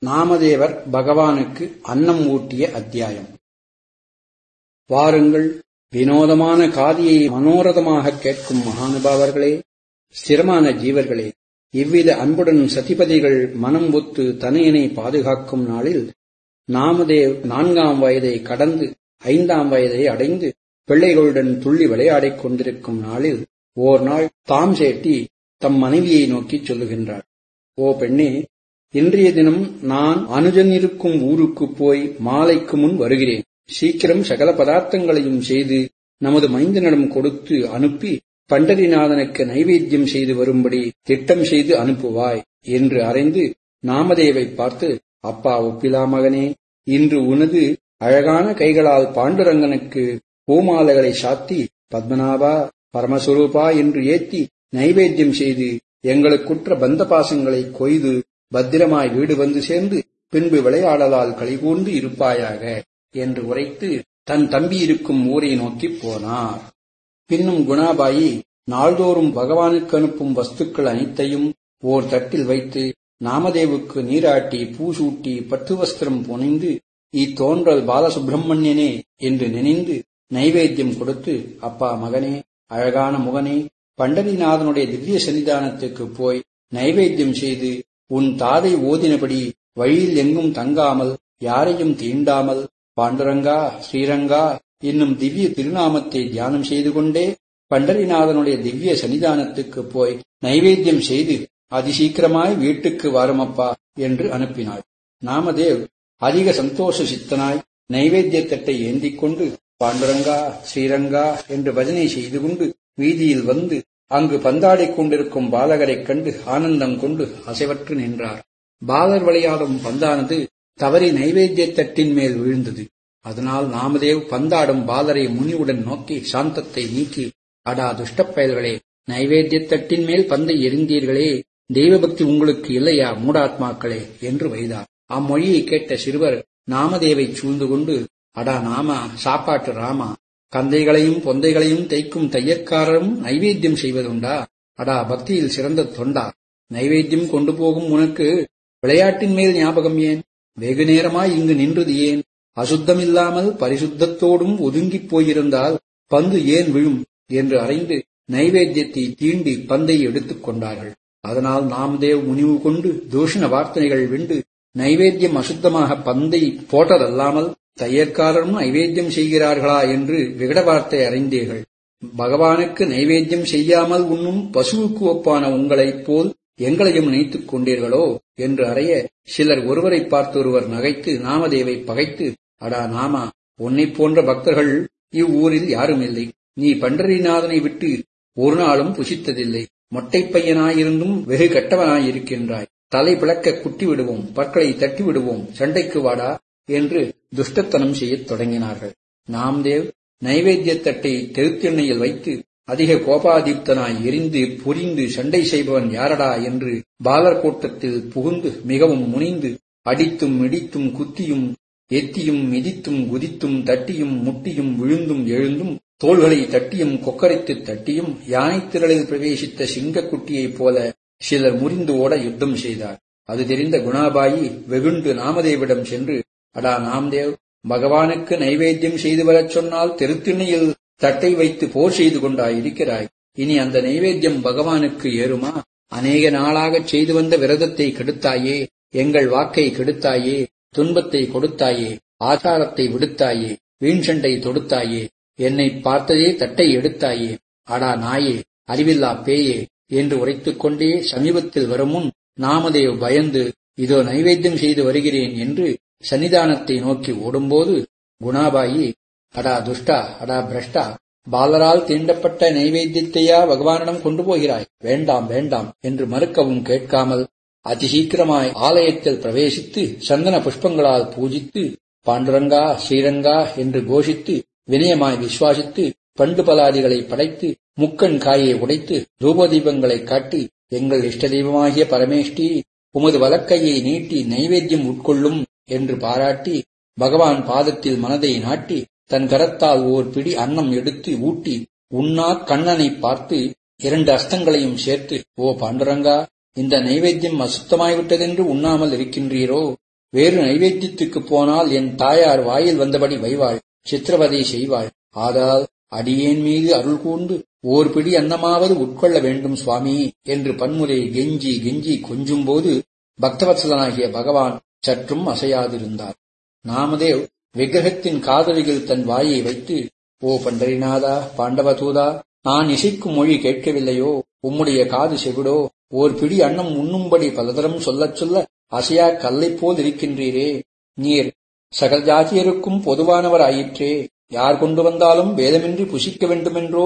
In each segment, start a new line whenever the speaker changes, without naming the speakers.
நாமதேவர் பகவானுக்கு அன்னம் ஊட்டிய அத்தியாயம் வாருங்கள் வினோதமான காதியை மனோரதமாக கேட்கும் மகானுபாவர்களே ஸ்திரமான ஜீவர்களே இவ்வித அன்புடன் சதிபதிகள் மனம் ஒத்து தனையனை பாதுகாக்கும் நாளில் நாமதேவ் நான்காம் வயதை கடந்து ஐந்தாம் வயதை அடைந்து பிள்ளைகளுடன் துள்ளி விளையாடிக் கொண்டிருக்கும் நாளில் ஓர் நாள் தாம் சேட்டி தம் மனைவியை நோக்கிச் சொல்லுகின்றார் ஓ பெண்ணே இன்றைய தினம் நான் அனுஜன் இருக்கும் ஊருக்கு போய் மாலைக்கு முன் வருகிறேன் சீக்கிரம் சகல பதார்த்தங்களையும் செய்து நமது மைந்தனிடம் கொடுத்து அனுப்பி பண்டரிநாதனுக்கு நைவேத்தியம் செய்து வரும்படி திட்டம் செய்து அனுப்புவாய் என்று அறைந்து நாமதேவை பார்த்து அப்பா ஒப்பிலா மகனே இன்று உனது அழகான கைகளால் பாண்டுரங்கனுக்கு பூமாலைகளை சாத்தி பத்மநாபா பரமஸ்வரூபா என்று ஏத்தி நைவேத்தியம் செய்து எங்களுக்குற்ற பந்த பாசங்களை கொய்து பத்திரமாய் வீடு வந்து சேர்ந்து பின்பு விளையாடலால் கழிகூர்ந்து இருப்பாயாக என்று உரைத்து தன் தம்பி இருக்கும் ஊரை நோக்கிப் போனார் பின்னும் குணாபாயி நாள்தோறும் பகவானுக்கு அனுப்பும் வஸ்துக்கள் அனைத்தையும் ஓர் தட்டில் வைத்து நாமதேவுக்கு நீராட்டி பூசூட்டி பட்டு வஸ்திரம் புனைந்து இத்தோன்றல் பாலசுப்பிரமணியனே என்று நினைந்து நைவேத்தியம் கொடுத்து அப்பா மகனே அழகான முகனே பண்டரிநாதனுடைய திவ்ய சன்னிதானத்துக்கு போய் நைவேத்தியம் செய்து உன் தாதை ஓதினபடி வழியில் எங்கும் தங்காமல் யாரையும் தீண்டாமல் பாண்டுரங்கா ஸ்ரீரங்கா என்னும் திவ்ய திருநாமத்தை தியானம் செய்து கொண்டே பண்டரிநாதனுடைய திவ்ய சன்னிதானத்துக்கு போய் நைவேத்தியம் செய்து அதிசீக்கிரமாய் வீட்டுக்கு வாருமப்பா என்று அனுப்பினாள் நாமதேவ் அதிக சந்தோஷ சித்தனாய் நைவேத்தியத்தட்டை ஏந்திக் கொண்டு பாண்டுரங்கா ஸ்ரீரங்கா என்று பஜனை செய்து கொண்டு வீதியில் வந்து அங்கு பந்தாடிக் கொண்டிருக்கும் பாலகரைக் கண்டு ஆனந்தம் கொண்டு அசைவற்று நின்றார் பாலர் விளையாடும் பந்தானது தவறி நைவேத்தியத்தட்டின் மேல் விழுந்தது அதனால் நாமதேவ் பந்தாடும் பாலரை முனிவுடன் நோக்கி சாந்தத்தை நீக்கி அடா துஷ்டப் பயல்களே நைவேத்தியத்தட்டின் மேல் பந்தை எரிந்தீர்களே தெய்வபக்தி உங்களுக்கு இல்லையா மூடாத்மாக்களே என்று வைதார் அம்மொழியை கேட்ட சிறுவர் நாமதேவை சூழ்ந்து கொண்டு அடா நாமா சாப்பாட்டு ராமா கந்தைகளையும் பொந்தைகளையும் தைக்கும் தையற்காரரும் நைவேத்தியம் செய்வதுண்டா அடா பக்தியில் சிறந்த தொண்டா நைவேத்தியம் கொண்டு போகும் உனக்கு விளையாட்டின் மேல் ஞாபகம் ஏன் வெகு நேரமாய் இங்கு நின்றது ஏன் அசுத்தமில்லாமல் பரிசுத்தத்தோடும் ஒதுங்கிப் போயிருந்தால் பந்து ஏன் விழும் என்று அறிந்து நைவேத்தியத்தை தீண்டி பந்தை எடுத்துக் கொண்டார்கள் அதனால் நாமதேவ் முனிவு கொண்டு தூஷண வார்த்தைகள் விண்டு நைவேத்தியம் அசுத்தமாக பந்தை போட்டதல்லாமல் தையற்காரரும் நைவேத்தியம் செய்கிறார்களா என்று விகட வார்த்தை அறிந்தீர்கள் பகவானுக்கு நைவேத்தியம் செய்யாமல் உண்ணும் பசுவுக்கு ஒப்பான உங்களைப் போல் எங்களையும் நினைத்துக் கொண்டீர்களோ என்று அறைய சிலர் ஒருவரை பார்த்து ஒருவர் நகைத்து நாமதேவை பகைத்து அடா நாமா உன்னைப் போன்ற பக்தர்கள் இவ்வூரில் யாரும் இல்லை நீ பண்டரிநாதனை விட்டு ஒரு நாளும் புசித்ததில்லை மொட்டைப் பையனாயிருந்தும் வெகு கெட்டவனாயிருக்கின்றாய் தலை பிளக்க குட்டி விடுவோம் பற்களை தட்டி விடுவோம் சண்டைக்கு வாடா என்று துஷ்டத்தனம் செய்யத் தொடங்கினார்கள் நாம்தேவ் நைவேத்தியத்தட்டை தெருத்தெண்ணையில் வைத்து அதிக கோபாதீப்தனாய் எரிந்து புரிந்து சண்டை செய்பவன் யாரடா என்று பாலர் கூட்டத்தில் புகுந்து மிகவும் முனிந்து அடித்தும் இடித்தும் குத்தியும் எத்தியும் மிதித்தும் குதித்தும் தட்டியும் முட்டியும் விழுந்தும் எழுந்தும் தோள்களை தட்டியும் கொக்கரைத்து தட்டியும் யானைத் திரளில் பிரவேசித்த சிங்கக்குட்டியைப் போல சிலர் முறிந்து ஓட யுத்தம் செய்தார் அது தெரிந்த குணாபாயி வெகுண்டு நாமதேவிடம் சென்று அடா நாம்தேவ் பகவானுக்கு நைவேத்தியம் செய்து வரச் சொன்னால் தெருத்திண்ணையில் தட்டை வைத்து போர் செய்து கொண்டாயிருக்கிறாய் இனி அந்த நைவேத்தியம் பகவானுக்கு ஏறுமா அநேக நாளாகச் செய்து வந்த விரதத்தை கெடுத்தாயே எங்கள் வாக்கை கெடுத்தாயே துன்பத்தை கொடுத்தாயே ஆச்சாரத்தை விடுத்தாயே வீண்சண்டை தொடுத்தாயே என்னை பார்த்ததே தட்டை எடுத்தாயே அடா நாயே அறிவில்லா பேயே என்று உரைத்துக் கொண்டே சமீபத்தில் வருமுன் நாமதேவ் பயந்து இதோ நைவேத்தியம் செய்து வருகிறேன் என்று சன்னிதானத்தை நோக்கி ஓடும்போது குணாபாயி அடா துஷ்டா அடா பிரஷ்டா பாலரால் தீண்டப்பட்ட நைவேத்தியத்தையா பகவானிடம் கொண்டு போகிறாய் வேண்டாம் வேண்டாம் என்று மறுக்கவும் கேட்காமல் அதிசீக்கிரமாய் ஆலயத்தில் பிரவேசித்து சந்தன புஷ்பங்களால் பூஜித்து பாண்டுரங்கா ஸ்ரீரங்கா என்று கோஷித்து வினயமாய் விசுவாசித்து பண்டு பலாதிகளை படைத்து முக்கண் காயை உடைத்து தூபதீபங்களை காட்டி எங்கள் இஷ்ட தெய்வமாகிய பரமேஷ்டி உமது வலக்கையை நீட்டி நைவேத்தியம் உட்கொள்ளும் என்று பாராட்டி பகவான் பாதத்தில் மனதை நாட்டி தன் கரத்தால் ஓர் பிடி அன்னம் எடுத்து ஊட்டி உண்ணா கண்ணனை பார்த்து இரண்டு அஸ்தங்களையும் சேர்த்து ஓ பாண்டுரங்கா இந்த நைவேத்தியம் அசுத்தமாய்விட்டதென்று உண்ணாமல் இருக்கின்றீரோ வேறு நைவேத்தியத்துக்கு போனால் என் தாயார் வாயில் வந்தபடி வைவாள் சித்திரவதை செய்வாள் ஆதால் அடியேன் மீது அருள் கூர்ந்து ஓர் பிடி அன்னமாவது உட்கொள்ள வேண்டும் சுவாமி என்று பன்முறை கெஞ்சி கெஞ்சி கொஞ்சும்போது பக்தவத்சலனாகிய பகவான் சற்றும் அசையாதிருந்தார் நாமதேவ் விக்கிரகத்தின் காதலிகள் தன் வாயை வைத்து ஓ பண்டரிநாதா பாண்டவதூதா நான் இசைக்கும் மொழி கேட்கவில்லையோ உம்முடைய காது செவிடோ ஓர் பிடி அன்னம் உண்ணும்படி பலதரம் சொல்லச் சொல்ல அசையா கல்லைப் போல் இருக்கின்றீரே நீர் சகல ஜாதியருக்கும் பொதுவானவர் ஆயிற்றே யார் கொண்டு வந்தாலும் வேதமின்றி புசிக்க வேண்டுமென்றோ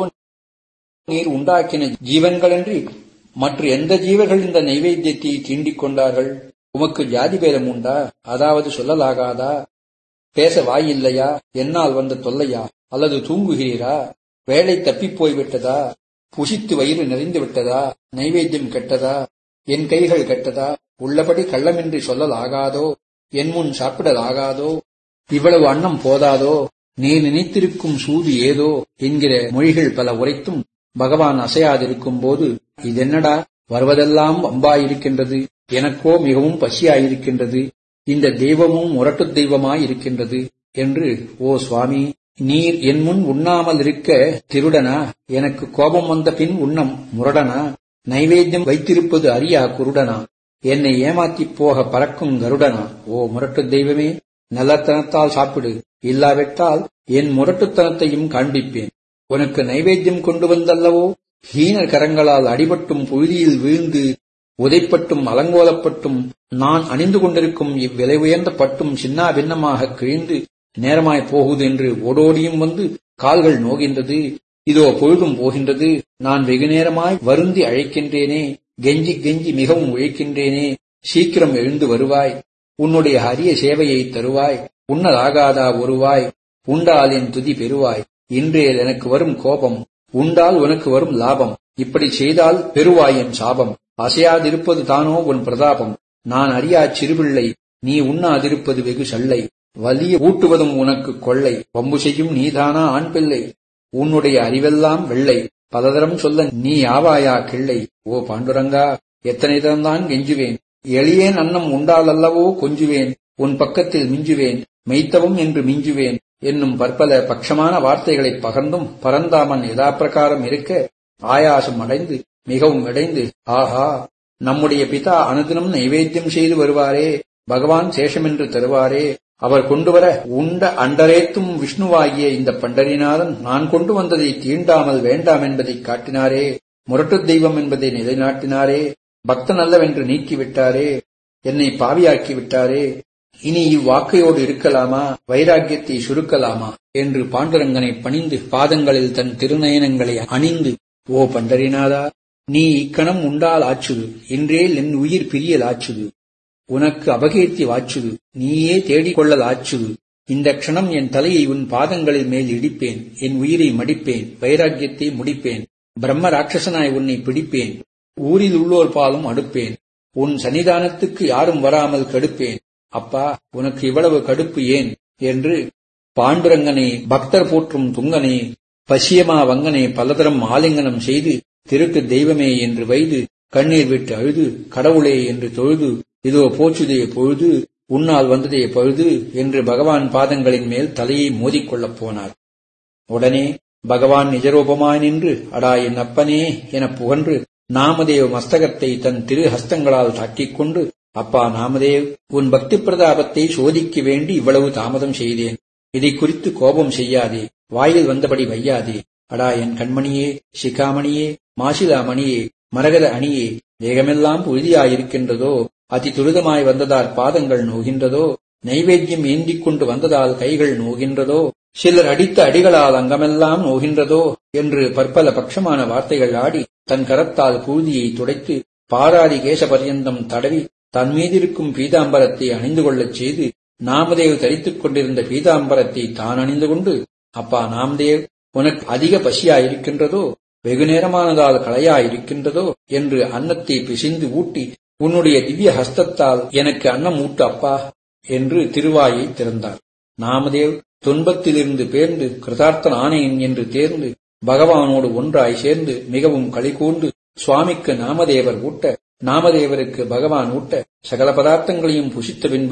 நீர் உண்டாக்கின ஜீவன்களன்றி மற்ற எந்த ஜீவர்கள் இந்த நைவேத்தியத்தை தீண்டிக் கொண்டார்கள் உமக்கு ஜாதி பேதம் உண்டா அதாவது சொல்லலாகாதா பேச வாயில்லையா என்னால் வந்த தொல்லையா அல்லது தூங்குகிறீரா வேலை தப்பிப் போய்விட்டதா புசித்து வயிறு நிறைந்து விட்டதா நைவேத்தியம் கெட்டதா என் கைகள் கெட்டதா உள்ளபடி கள்ளமின்றி சொல்லலாகாதோ என் முன் சாப்பிடலாகாதோ இவ்வளவு அன்னம் போதாதோ நீ நினைத்திருக்கும் சூது ஏதோ என்கிற மொழிகள் பல உரைத்தும் பகவான் அசையாதிருக்கும் போது இதென்னடா வருவதெல்லாம் வம்பாயிருக்கின்றது எனக்கோ மிகவும் பசியாயிருக்கின்றது இந்த தெய்வமும் முரட்டுத் தெய்வமாயிருக்கின்றது என்று ஓ சுவாமி நீர் என் முன் உண்ணாமல் இருக்க திருடனா எனக்கு கோபம் வந்த பின் உண்ணம் முரடனா நைவேத்தியம் வைத்திருப்பது அரியா குருடனா என்னை ஏமாத்திப் போக பறக்கும் கருடனா ஓ முரட்டுத் தெய்வமே நல்லத்தனத்தால் சாப்பிடு இல்லாவிட்டால் என் முரட்டுத்தனத்தையும் காண்பிப்பேன் உனக்கு நைவேத்தியம் கொண்டு வந்தல்லவோ ஹீனர் கரங்களால் அடிபட்டும் புழுதியில் வீழ்ந்து உதைப்பட்டும் அலங்கோலப்பட்டும் நான் அணிந்து கொண்டிருக்கும் இவ்விலை உயர்ந்த பட்டும் சின்னா பின்னமாக கிழிந்து நேரமாய் போகுது என்று ஓடோடியும் வந்து கால்கள் நோகின்றது இதோ பொழுதும் போகின்றது நான் வெகு நேரமாய் வருந்தி அழைக்கின்றேனே கெஞ்சி கெஞ்சி மிகவும் உழைக்கின்றேனே சீக்கிரம் எழுந்து வருவாய் உன்னுடைய அரிய சேவையை தருவாய் உண்ணலாகாதா ஒருவாய் உண்டால் என் துதி பெறுவாய் இன்றேல் எனக்கு வரும் கோபம் உண்டால் உனக்கு வரும் லாபம் இப்படி செய்தால் பெறுவாய் என் சாபம் அசையாதிருப்பது தானோ உன் பிரதாபம் நான் அறியா சிறுபிள்ளை நீ உண்ணாதிருப்பது வெகு சல்லை வலிய ஊட்டுவதும் உனக்கு கொள்ளை வம்பு செய்யும் நீதானா ஆண் பிள்ளை உன்னுடைய அறிவெல்லாம் வெள்ளை பலதரம் சொல்ல நீ ஆவாயா கிள்ளை ஓ பாண்டுரங்கா எத்தனை தரம்தான் கெஞ்சுவேன் எளியேன் அன்னம் உண்டால் அல்லவோ கொஞ்சுவேன் உன் பக்கத்தில் மிஞ்சுவேன் மெய்த்தவும் என்று மிஞ்சுவேன் என்னும் பற்பல பட்சமான வார்த்தைகளைப் பகர்ந்தும் பரந்தாமன் யதாப்பிரகாரம் இருக்க ஆயாசம் அடைந்து மிகவும் இடைந்து ஆஹா நம்முடைய பிதா அனுதினம் நைவேத்தியம் செய்து வருவாரே பகவான் சேஷமென்று தருவாரே அவர் கொண்டு வர உண்ட அண்டரேத்தும் விஷ்ணுவாகிய இந்த பண்டரிநாதன் நான் கொண்டு வந்ததை தீண்டாமல் வேண்டாம் என்பதைக் காட்டினாரே முரட்டுத் தெய்வம் என்பதை நிலைநாட்டினாரே பக்தன் அல்லவென்று நீக்கிவிட்டாரே என்னை பாவியாக்கி விட்டாரே இனி இவ்வாக்கையோடு இருக்கலாமா வைராக்கியத்தை சுருக்கலாமா என்று பாண்டுரங்கனை பணிந்து பாதங்களில் தன் திருநயனங்களை அணிந்து ஓ பண்டரிநாதா நீ இக்கணம் உண்டால் ஆச்சுது இன்றேல் என் உயிர் பிரியல் ஆச்சுது உனக்கு அபகீர்த்தி வாச்சுது நீயே தேடிக்கொள்ளல் ஆச்சுது இந்த க்ஷணம் என் தலையை உன் பாதங்களில் மேல் இடிப்பேன் என் உயிரை மடிப்பேன் வைராக்கியத்தை முடிப்பேன் பிரம்ம ராட்சசனாய் உன்னை பிடிப்பேன் ஊரில் உள்ளோர் பாலும் அடுப்பேன் உன் சன்னிதானத்துக்கு யாரும் வராமல் கடுப்பேன் அப்பா உனக்கு இவ்வளவு கடுப்பு ஏன் என்று பாண்டுரங்கனை பக்தர் போற்றும் துங்கனே பசியமா வங்கனை பலதரம் ஆலிங்கனம் செய்து திருக்கு தெய்வமே என்று வைது கண்ணீர் விட்டு அழுது கடவுளே என்று தொழுது இதோ போச்சுதே பொழுது உன்னால் வந்ததே பழுது என்று பகவான் பாதங்களின் மேல் தலையை மோதிக்கொள்ளப் போனார் உடனே பகவான் நிஜரூபமாய் நின்று அடா என் அப்பனே எனப் புகன்று நாமதேவ மஸ்தகத்தை தன் திரு ஹஸ்தங்களால் தாக்கிக் கொண்டு அப்பா நாமதேவ் உன் பக்தி பிரதாபத்தை சோதிக்க வேண்டி இவ்வளவு தாமதம் செய்தேன் இதை குறித்து கோபம் செய்யாதே வாயில் வந்தபடி வையாதே அடா என் கண்மணியே சிகாமணியே மாசிலாமணியே மரகத அணியே தேகமெல்லாம் புழுதியாயிருக்கின்றதோ அதி துரிதமாய் வந்ததால் பாதங்கள் நோகின்றதோ நைவேத்தியம் ஏந்திக் கொண்டு வந்ததால் கைகள் நோகின்றதோ சிலர் அடித்த அடிகளால் அங்கமெல்லாம் நோகின்றதோ என்று பற்பல பட்சமான வார்த்தைகள் ஆடி தன் கரத்தால் புழுதியை துடைத்து பாராதி கேச பர்யந்தம் தடவி தன் மீதிருக்கும் பீதாம்பரத்தை அணிந்து கொள்ளச் செய்து நாமதேவ் தரித்துக் கொண்டிருந்த பீதாம்பரத்தை தான் அணிந்து கொண்டு அப்பா நாமதேவ் உனக்கு அதிக பசியாயிருக்கின்றதோ வெகு நேரமானதால் களையாயிருக்கின்றதோ என்று அன்னத்தை பிசைந்து ஊட்டி உன்னுடைய திவ்ய ஹஸ்தத்தால் எனக்கு அன்னம் ஊட்டு அப்பா என்று திருவாயை திறந்தார் நாமதேவ் துன்பத்திலிருந்து பேர்ந்து கிருதார்த்தன் ஆனேன் என்று தேர்ந்து பகவானோடு ஒன்றாய் சேர்ந்து மிகவும் களிகூர்ந்து சுவாமிக்கு நாமதேவர் ஊட்ட நாமதேவருக்கு பகவான் ஊட்ட சகல பதார்த்தங்களையும் புசித்த பின்பு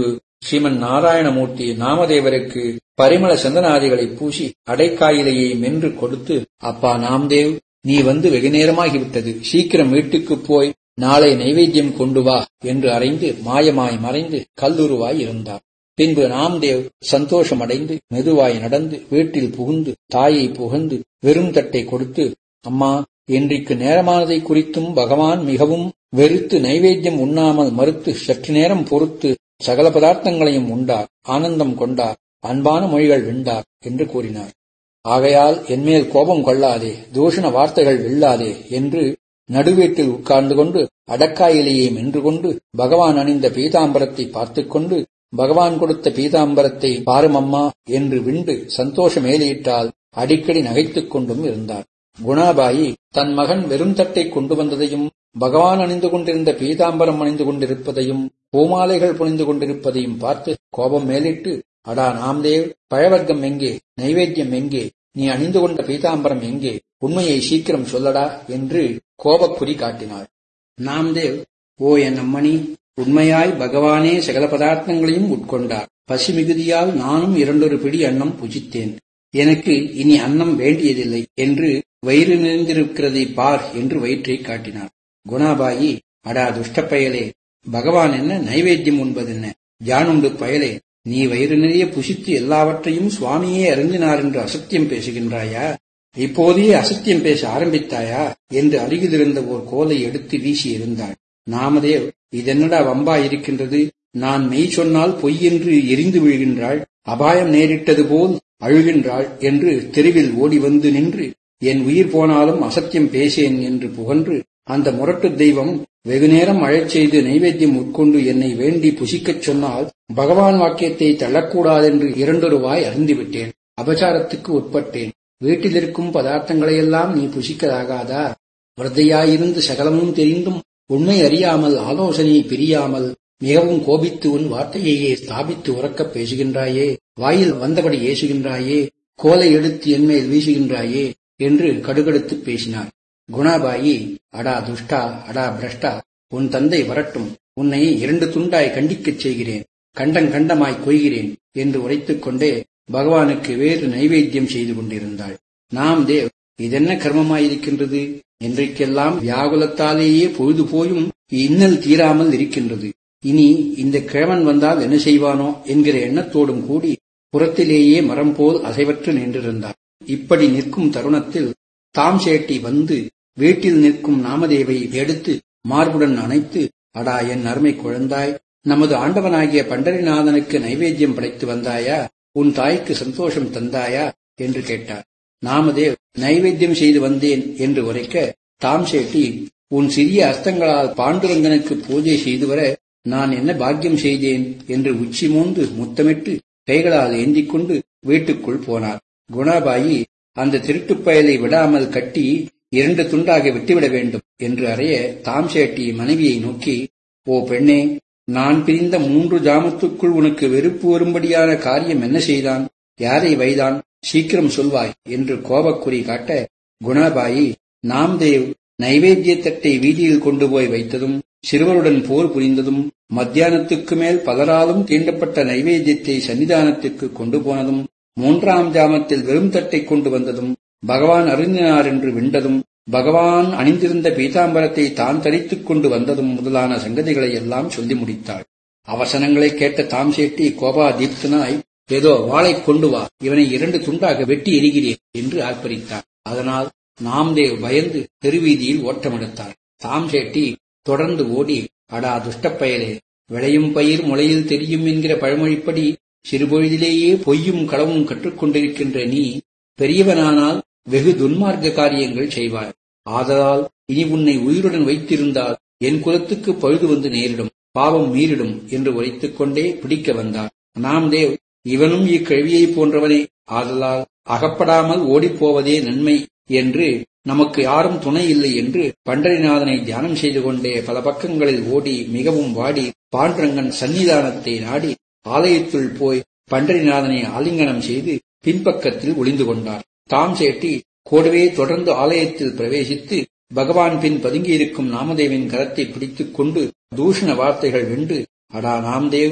ஸ்ரீமன் நாராயணமூர்த்தி நாமதேவருக்கு பரிமள சந்தனாதிகளை பூசி அடைக்காயிலையை மென்று கொடுத்து அப்பா நாம்தேவ் நீ வந்து வெகு நேரமாகிவிட்டது சீக்கிரம் வீட்டுக்குப் போய் நாளை நைவேத்தியம் கொண்டு வா என்று அறைந்து மாயமாய் மறைந்து கல்லுருவாய் இருந்தார் பின்பு நாம்தேவ் சந்தோஷமடைந்து மெதுவாய் நடந்து வீட்டில் புகுந்து தாயை புகழ்ந்து வெறும் தட்டை கொடுத்து அம்மா இன்றைக்கு நேரமானதை குறித்தும் பகவான் மிகவும் வெறுத்து நைவேத்தியம் உண்ணாமல் மறுத்து சற்று நேரம் பொறுத்து சகல பதார்த்தங்களையும் உண்டார் ஆனந்தம் கொண்டார் அன்பான மொழிகள் வெண்டார் என்று கூறினார் ஆகையால் என்மேல் கோபம் கொள்ளாதே தூஷண வார்த்தைகள் வெல்லாதே என்று நடுவீட்டில் உட்கார்ந்து கொண்டு அடக்காயிலேயே மென்று கொண்டு பகவான் அணிந்த பீதாம்பரத்தை பார்த்துக் கொண்டு பகவான் கொடுத்த பீதாம்பரத்தை பாருமம்மா என்று விண்டு சந்தோஷ மேலியிட்டால் அடிக்கடி நகைத்துக் கொண்டும் இருந்தார் குணாபாயி தன் மகன் வெறும் தட்டை கொண்டு வந்ததையும் பகவான் அணிந்து கொண்டிருந்த பீதாம்பரம் அணிந்து கொண்டிருப்பதையும் பூமாலைகள் புனிந்து கொண்டிருப்பதையும் பார்த்து கோபம் மேலிட்டு அடா நாம்தேவ் பழவர்க்கம் எங்கே நைவேத்தியம் எங்கே நீ அணிந்து கொண்ட பீதாம்பரம் எங்கே உண்மையை சீக்கிரம் சொல்லடா என்று கோபக்குறி காட்டினாள் நாம்தேவ் ஓ என் அம்மணி உண்மையாய் பகவானே சகல பதார்த்தங்களையும் உட்கொண்டார் பசி மிகுதியால் நானும் இரண்டொரு பிடி அன்னம் புஜித்தேன் எனக்கு இனி அன்னம் வேண்டியதில்லை என்று வயிறு நிறைந்திருக்கிறதை பார் என்று வயிற்றை காட்டினார் குணாபாயி அடா துஷ்டப்பயலே பகவான் என்ன நைவேத்தியம் உண்பதென்ன ஜானுண்டு பயலே நீ வயிறு நிறைய புசித்து எல்லாவற்றையும் சுவாமியே அருந்தினார் என்று அசத்தியம் பேசுகின்றாயா இப்போதே அசத்தியம் பேச ஆரம்பித்தாயா என்று அருகிலிருந்த ஓர் கோலை எடுத்து வீசி இருந்தாள் நாமதேவ் இதென்னடா வம்பா இருக்கின்றது நான் மெய் சொன்னால் பொய் என்று எரிந்து விழுகின்றாள் அபாயம் நேரிட்டது போல் அழுகின்றாள் என்று தெருவில் ஓடி வந்து நின்று என் உயிர் போனாலும் அசத்தியம் பேசேன் என்று புகன்று அந்த முரட்டு தெய்வம் வெகுநேரம் அழச் செய்து நைவேத்தியம் உட்கொண்டு என்னை வேண்டி புசிக்கச் சொன்னால் பகவான் வாக்கியத்தை தள்ளக்கூடாதென்று இரண்டொரு வாய் அறிந்துவிட்டேன் அபச்சாரத்துக்கு உட்பட்டேன் வீட்டிலிருக்கும் பதார்த்தங்களையெல்லாம் நீ புசிக்கலாகாதா விரதையாயிருந்து சகலமும் தெரிந்தும் உண்மை அறியாமல் ஆலோசனையை பிரியாமல் மிகவும் கோபித்து உன் வார்த்தையையே ஸ்தாபித்து உறக்கப் பேசுகின்றாயே வாயில் வந்தபடி ஏசுகின்றாயே கோலை எடுத்து என்மேல் வீசுகின்றாயே என்று கடுகடுத்து பேசினார் குணாபாயி அடா துஷ்டா அடா பிரஷ்டா உன் தந்தை வரட்டும் உன்னை இரண்டு துண்டாய் கண்டிக்கச் செய்கிறேன் கண்டம் கண்டமாய் கொய்கிறேன் என்று உரைத்துக் கொண்டே பகவானுக்கு வேறு நைவேத்தியம் செய்து கொண்டிருந்தாள் நாம் தேவ் இதென்ன கர்மமாயிருக்கின்றது இன்றைக்கெல்லாம் வியாகுலத்தாலேயே பொழுது போயும் இன்னல் தீராமல் இருக்கின்றது இனி இந்த கிழவன் வந்தால் என்ன செய்வானோ என்கிற எண்ணத்தோடும் கூடி புறத்திலேயே மரம் போல் அசைவற்று நின்றிருந்தார் இப்படி நிற்கும் தருணத்தில் தாம் சேட்டி வந்து வீட்டில் நிற்கும் நாமதேவை எடுத்து மார்புடன் அணைத்து அடா என் அருமை குழந்தாய் நமது ஆண்டவனாகிய பண்டரிநாதனுக்கு நைவேத்தியம் படைத்து வந்தாயா உன் தாய்க்கு சந்தோஷம் தந்தாயா என்று கேட்டார் நாமதேவ் நைவேத்தியம் செய்து வந்தேன் என்று உரைக்க தாம் சேட்டி உன் சிறிய அஸ்தங்களால் பாண்டுரங்கனுக்கு பூஜை செய்து வர நான் என்ன பாக்கியம் செய்தேன் என்று உச்சி மூந்து முத்தமிட்டு கைகளால் ஏந்திக் கொண்டு வீட்டுக்குள் போனார் குணாபாயி அந்த திருட்டுப் பயலை விடாமல் கட்டி இரண்டு துண்டாக விட்டுவிட வேண்டும் என்று அறைய தாம் சேட்டி மனைவியை நோக்கி ஓ பெண்ணே நான் பிரிந்த மூன்று ஜாமத்துக்குள் உனக்கு வெறுப்பு வரும்படியான காரியம் என்ன செய்தான் யாரை வைதான் சீக்கிரம் சொல்வாய் என்று கோபக்குறி காட்ட குணாபாயி நாம்தேவ் நைவேத்திய தட்டை வீதியில் கொண்டு போய் வைத்ததும் சிறுவருடன் போர் புரிந்ததும் மத்தியானத்துக்கு மேல் பலராலும் தீண்டப்பட்ட நைவேத்தியத்தை சன்னிதானத்துக்கு கொண்டு போனதும் மூன்றாம் ஜாமத்தில் வெறும் தட்டை கொண்டு வந்ததும் பகவான் அருந்தினார் என்று விண்டதும் பகவான் அணிந்திருந்த பீதாம்பரத்தை தான் தரித்துக் கொண்டு வந்ததும் முதலான சங்கதிகளை எல்லாம் சொல்லி முடித்தாள் அவசனங்களை கேட்ட தாம் சேட்டி கோபா தீப்தனாய் ஏதோ வாளை கொண்டு வா இவனை இரண்டு துண்டாக வெட்டி எரிகிறேன் என்று ஆர்ப்பரித்தார் அதனால் நாம்தேவ் பயந்து தெருவீதியில் ஓட்டமெடுத்தார் தாம் சேட்டி தொடர்ந்து ஓடி அடா துஷ்டப்பயலே விளையும் பயிர் முளையில் தெரியும் என்கிற பழமொழிப்படி சிறுபொழுதிலேயே பொய்யும் களவும் கற்றுக்கொண்டிருக்கின்ற நீ பெரியவனானால் வெகு துன்மார்க்க காரியங்கள் செய்வாய் ஆதலால் இனி உன்னை உயிருடன் வைத்திருந்தால் என் குலத்துக்கு பழுது வந்து நேரிடும் பாவம் மீறிடும் என்று உரைத்துக் கொண்டே பிடிக்க வந்தார் நாம்தேவ் இவனும் இக்கழிவியைப் போன்றவனே ஆதலால் அகப்படாமல் ஓடிப்போவதே நன்மை என்று நமக்கு யாரும் துணை இல்லை என்று பண்டரிநாதனை தியானம் செய்து கொண்டே பல பக்கங்களில் ஓடி மிகவும் வாடி பாண்டரங்கன் சன்னிதானத்தை நாடி ஆலயத்துள் போய் பண்டரிநாதனை ஆலிங்கனம் செய்து பின்பக்கத்தில் ஒளிந்து கொண்டார் தாம் சேட்டி கூடவே தொடர்ந்து ஆலயத்தில் பிரவேசித்து பகவான் பின் பதுங்கியிருக்கும் நாமதேவின் கரத்தை பிடித்துக் கொண்டு தூஷண வார்த்தைகள் வென்று அடா நாம்தேவ்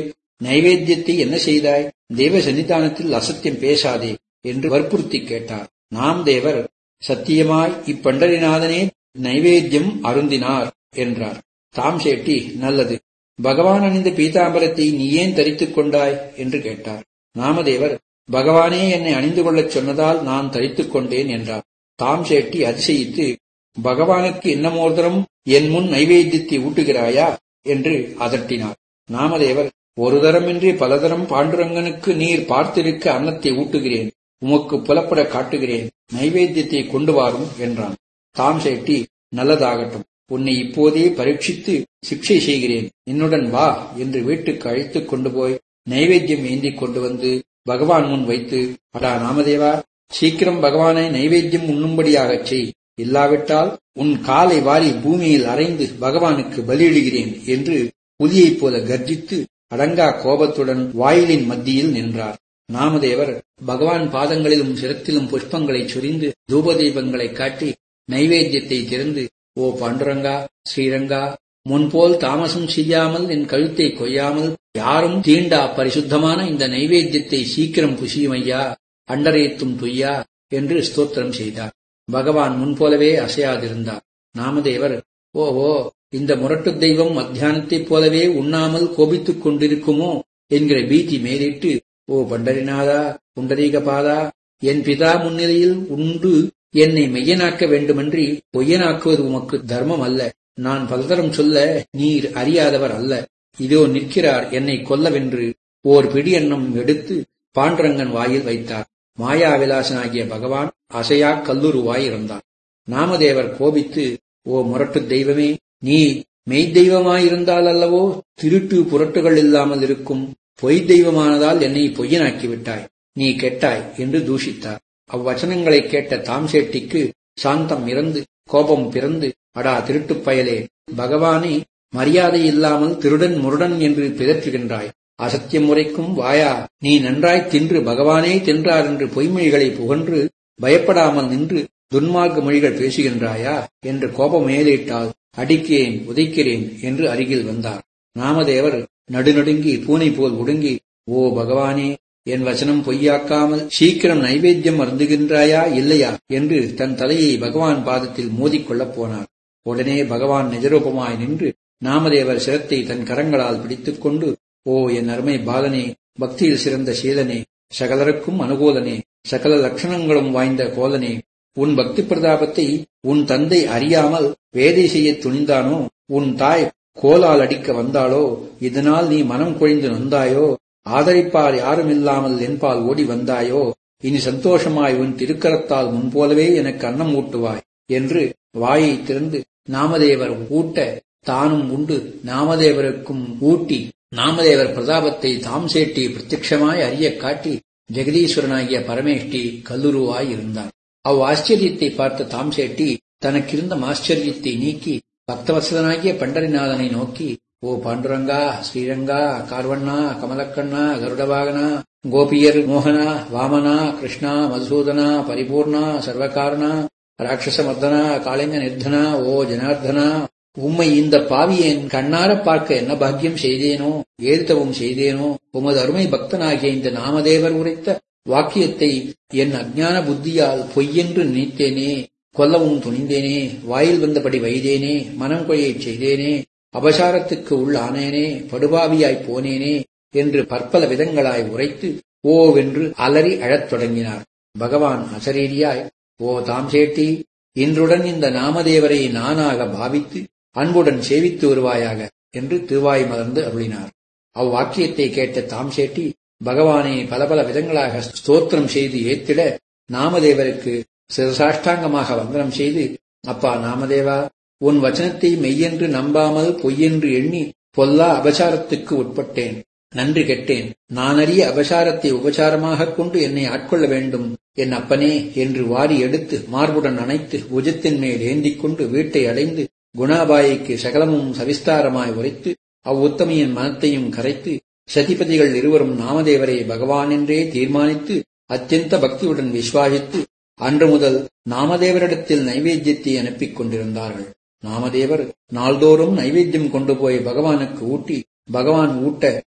நைவேத்தியத்தை என்ன செய்தாய் தேவ சன்னிதானத்தில் அசத்தியம் பேசாதே என்று வற்புறுத்தி கேட்டார் நாம் தேவர் சத்தியமாய் இப்பண்டரிநாதனே நைவேத்தியம் அருந்தினார் என்றார் தாம் சேட்டி நல்லது பகவான் அணிந்த பீதாம்பரத்தை நீ ஏன் தரித்துக் கொண்டாய் என்று கேட்டார் நாமதேவர் பகவானே என்னை அணிந்து கொள்ளச் சொன்னதால் நான் தரித்துக் கொண்டேன் என்றார் தாம் சேட்டி அதிசயித்து பகவானுக்கு இன்னமோதரம் என் முன் நைவேத்தியத்தை ஊட்டுகிறாயா என்று அதட்டினார் நாமதேவர் ஒரு தரமின்றி பலதரம் பாண்டுரங்கனுக்கு நீர் பார்த்திருக்க அன்னத்தை ஊட்டுகிறேன் உமக்கு புலப்பட காட்டுகிறேன் நைவேத்தியத்தை கொண்டு வாரும் என்றான் தாம் சேட்டி நல்லதாகட்டும் உன்னை இப்போதே பரீட்சித்து சிக்ஷை செய்கிறேன் என்னுடன் வா என்று வீட்டுக்கு அழைத்துக் கொண்டு போய் நைவேத்தியம் ஏந்திக் கொண்டு வந்து பகவான் முன் வைத்து அடா நாமதேவா சீக்கிரம் பகவானை நைவேத்தியம் உண்ணும்படியாகச் செய் இல்லாவிட்டால் உன் காலை வாரி பூமியில் அரைந்து பகவானுக்கு பலியிடுகிறேன் என்று புலியைப் போல கர்ஜித்து அடங்கா கோபத்துடன் வாயிலின் மத்தியில் நின்றார் நாமதேவர் பகவான் பாதங்களிலும் சிரத்திலும் புஷ்பங்களைச் சொரிந்து தூபதீபங்களை காட்டி நைவேத்தியத்தை திறந்து ஓ பாண்டுரங்கா ஸ்ரீரங்கா முன்போல் தாமசம் செய்யாமல் என் கழுத்தை கொய்யாமல் யாரும் தீண்டா பரிசுத்தமான இந்த நைவேத்தியத்தை சீக்கிரம் புசியுமையா அண்டரையத்தும் துய்யா என்று ஸ்தோத்திரம் செய்தார் பகவான் முன்போலவே அசையாதிருந்தார் நாமதேவர் ஓஹோ இந்த முரட்டு தெய்வம் மத்தியானத்தைப் போலவே உண்ணாமல் கோபித்துக் கொண்டிருக்குமோ என்கிற பீதி மேலிட்டு ஓ பண்டரிநாதா புண்டரீகபாதா என் பிதா முன்னிலையில் உண்டு என்னை மெய்யனாக்க வேண்டுமன்றி பொய்யனாக்குவது உமக்கு தர்மம் அல்ல நான் பலதரம் சொல்ல நீர் அறியாதவர் அல்ல இதோ நிற்கிறார் என்னை கொல்லவென்று ஓர் பிடி எண்ணம் எடுத்து பாண்டரங்கன் வாயில் வைத்தார் மாயாவிலாசனாகிய பகவான் அசையா கல்லுருவாய் இருந்தார் நாமதேவர் கோபித்து ஓ முரட்டு தெய்வமே நீ மெய் தெய்வமாயிருந்தால் அல்லவோ திருட்டு புரட்டுகள் இல்லாமல் இருக்கும் பொய் தெய்வமானதால் என்னை பொய்யனாக்கி விட்டாய் நீ கெட்டாய் என்று தூஷித்தார் அவ்வச்சனங்களைக் கேட்ட தாம்சேட்டிக்கு சாந்தம் இறந்து கோபம் பிறந்து அடா திருட்டுப் பயலே பகவானே மரியாதை இல்லாமல் திருடன் முருடன் என்று பிதற்றுகின்றாய் அசத்தியம் முறைக்கும் வாயா நீ நன்றாய் தின்று பகவானே தின்றார் என்று பொய்மொழிகளை புகன்று பயப்படாமல் நின்று துன்மார்க்க மொழிகள் பேசுகின்றாயா என்று கோபம் மேலிட்டால் அடிக்கிறேன் உதைக்கிறேன் என்று அருகில் வந்தார் நாமதேவர் நடுநடுங்கி பூனை போல் ஒடுங்கி ஓ பகவானே என் வசனம் பொய்யாக்காமல் சீக்கிரம் நைவேத்தியம் அருந்துகின்றாயா இல்லையா என்று தன் தலையை பகவான் பாதத்தில் மோதிக்கொள்ளப் போனார் உடனே பகவான் நிஜரூபமாய் நின்று நாமதேவர் சிரத்தை தன் கரங்களால் பிடித்துக் கொண்டு ஓ என் அருமை பாலனே பக்தியில் சிறந்த சீலனே சகலருக்கும் அனுகூலனே சகல லட்சணங்களும் வாய்ந்த கோலனே உன் பக்தி பிரதாபத்தை உன் தந்தை அறியாமல் வேதை செய்யத் துணிந்தானோ உன் தாய் கோலால் அடிக்க வந்தாளோ இதனால் நீ மனம் கொழிந்து நொந்தாயோ ஆதரிப்பார் யாரும் இல்லாமல் என்பால் ஓடி வந்தாயோ இனி சந்தோஷமாய் உன் திருக்கரத்தால் முன்போலவே எனக்கு அன்னம் ஊட்டுவாய் என்று வாயை திறந்து நாமதேவர் ஊட்ட தானும் உண்டு நாமதேவருக்கும் ஊட்டி நாமதேவர் பிரதாபத்தை தாம் சேட்டி பிரத்யட்சமாய் அறியக் காட்டி ஜெகதீஸ்வரனாகிய பரமேஷ்டி கல்லுருவாய் இருந்தார் அவ் ஆச்சரியத்தை பார்த்த தாம் சேட்டி தனக்கிருந்த ஆச்சரியத்தை நீக்கி பக்தவசதனாகிய பண்டரிநாதனை நோக்கி ஓ பாண்டுரங்கா ஸ்ரீரங்கா கார்வண்ணா கமலக்கண்ணா கருடவாகனா கோபியர் மோகனா வாமனா கிருஷ்ணா மதுசூதனா பரிபூர்ணா சர்வகாரணா ராட்சசமர்தனா காளிங்க நிர்தனா ஓ ஜனார்தனா உம்மை இந்த பாவியன் கண்ணார பார்க்க என்ன பாக்கியம் செய்தேனோ ஏழ்த்தவும் செய்தேனோ உமது அருமை பக்தனாகிய இந்த நாமதேவர் உரைத்த வாக்கியத்தை என் அஜ்ஞான புத்தியால் பொய்யென்று நினைத்தேனே கொல்லவும் துணிந்தேனே வாயில் வந்தபடி வைதேனே மனம் கொழையச் செய்தேனே அபசாரத்துக்கு உள்ளானேனே படுபாவியாய்ப் போனேனே என்று பற்பல விதங்களாய் உரைத்து ஓவென்று அலறி அழத் தொடங்கினார் பகவான் அசரீரியாய் ஓ தாம் சேட்டி இன்றுடன் இந்த நாமதேவரை நானாக பாவித்து அன்புடன் சேவித்து வருவாயாக என்று திருவாய் மலர்ந்து அருளினார் அவ்வாக்கியத்தை கேட்ட தாம் சேட்டி பகவானை பல பல விதங்களாக ஸ்தோத்திரம் செய்து ஏத்திட நாமதேவருக்கு சிரசாஷ்டாங்கமாக வந்தனம் செய்து அப்பா நாமதேவா உன் வச்சனத்தை மெய்யென்று நம்பாமல் பொய்யென்று எண்ணி பொல்லா அபசாரத்துக்கு உட்பட்டேன் நன்றி கெட்டேன் நானறிய அபசாரத்தை உபசாரமாகக் கொண்டு என்னை ஆட்கொள்ள வேண்டும் என் அப்பனே என்று வாரி எடுத்து மார்புடன் அணைத்து உஜத்தின் மேல் ஏந்திக் கொண்டு வீட்டை அடைந்து குணாபாய்க்கு சகலமும் சவிஸ்தாரமாய் உரைத்து அவ்வுத்தமையின் மனத்தையும் கரைத்து சதிபதிகள் இருவரும் நாமதேவரை பகவான் என்றே தீர்மானித்து அத்தியந்த பக்தியுடன் விஸ்வாசித்து அன்று முதல் நாமதேவரிடத்தில் நைவேத்தியத்தை அனுப்பிக் கொண்டிருந்தார்கள் நாமதேவர் நாள்தோறும் நைவேத்தியம் கொண்டு போய் பகவானுக்கு ஊட்டி பகவான் ஊட்ட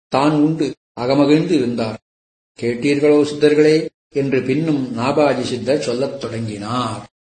தான் உண்டு அகமகிழ்ந்து இருந்தார் கேட்டீர்களோ சித்தர்களே என்று பின்னும் நாபாஜி சித்தர் சொல்லத் தொடங்கினார்